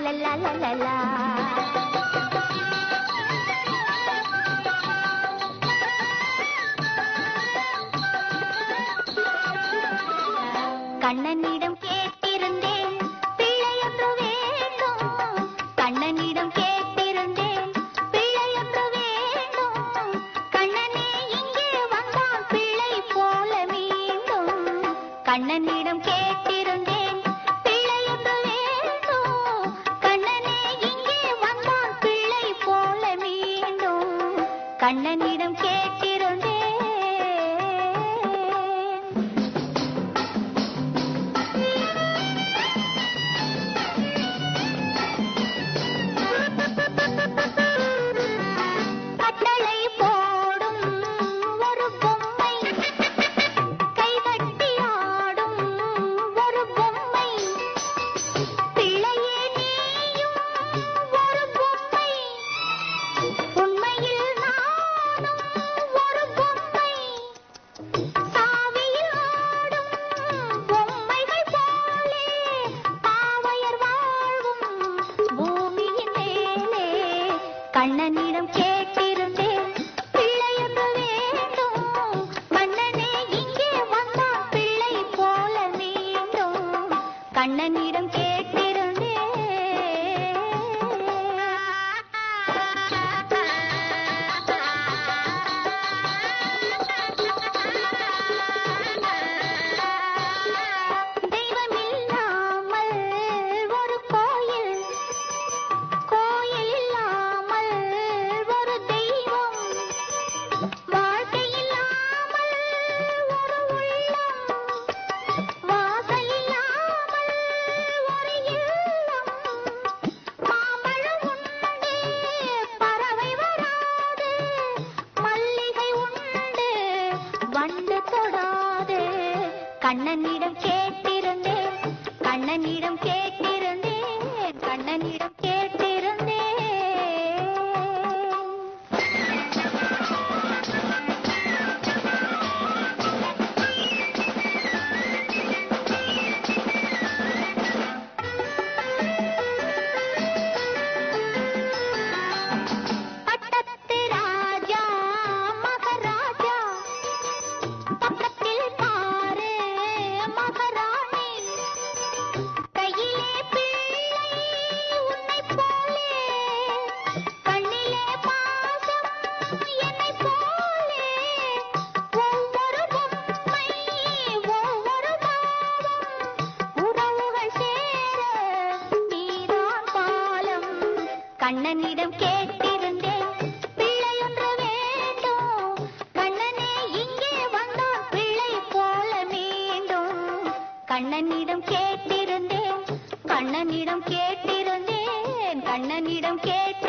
லலலலலலலா. கண்ணனிடம் கேட்டிருந்தேன் பிள்ளையொன்று வேண்டும் கண்ணனிடம் கேட்டிருந்தேன் பிள்ளையொன்று வேண்டும் கண்ணனே இங்கே வந்தான் பிள்ளை போல மீண்டும் கண்ணனிடம் கேட்டிருந்தேன் பிள்ளையொன்று வேண்டும் கண்ணனே இங்கே வந்தான் பிள்ளை போல மீண்டும் கண்ணனிடம் கேட்டிருந்தேன் கட்டளை போடும் ஒரு பொம்மை கைதட்டி ஆடும் ஒரு பொம்மை பிள்ளையே நீயும் ஒரு பொம்மை உண்மையில் நானும் ஒரு பொம்மை சாவியில் ஆடும் பொம்மைகள் போலே பாவையர் வாழ்வும் பூமியின் மேலே கண்ணனிடம் கேட்டிருந்தேன் பிள்ளையொன்று வேண்டும் கண்ணனே இங்கே வந்தான் பிள்ளை போல மீண்டும் கண்ணனிடம் கேட்டிருந்தேன் தெய்வமில்லாமல் ஒரு கோயில் கோயில் இல்லாமல் ஒரு தெய்வம் வாழ்க்கை இல்லாமல் ஒரு உள்ளம் வாசல் இல்லாமல் ஒரு இல்லம் மாம்பழம் உண்டு பறவை வராது மல்லிகை உண்டு வண்டு தொடாது கண்ணனிடம் கேட்டிருந்தேன் கண்ணனிடம் கேட்டிருந்தேன் கண்ணனிடம் கேட்டிருந்தேன் பட்டத்து ராஜா மகாராஜா பக்கத்தில் பாரு மகாராணி கையிலே பிள்ளை உன்னைப் போலே கண்ணிலே பாசம் என்னைப் போலே ஒவ்வொரு பொம்மை ஒவ்வொரு பாவம் உறவுகள் சேர நீதான் பாலம் கண்ணனிடம் கேட்டிருந்தேன் பிள்ளையொன்று வேண்டும் கண்ணனே இங்கே வந்தான் பிள்ளை போல மீண்டும் கண்ணனிடம் கேட்டிருந்தேன் கண்ணனிடம் கேட்டிருந்தேன் கண்ணனிடம் கேட்டு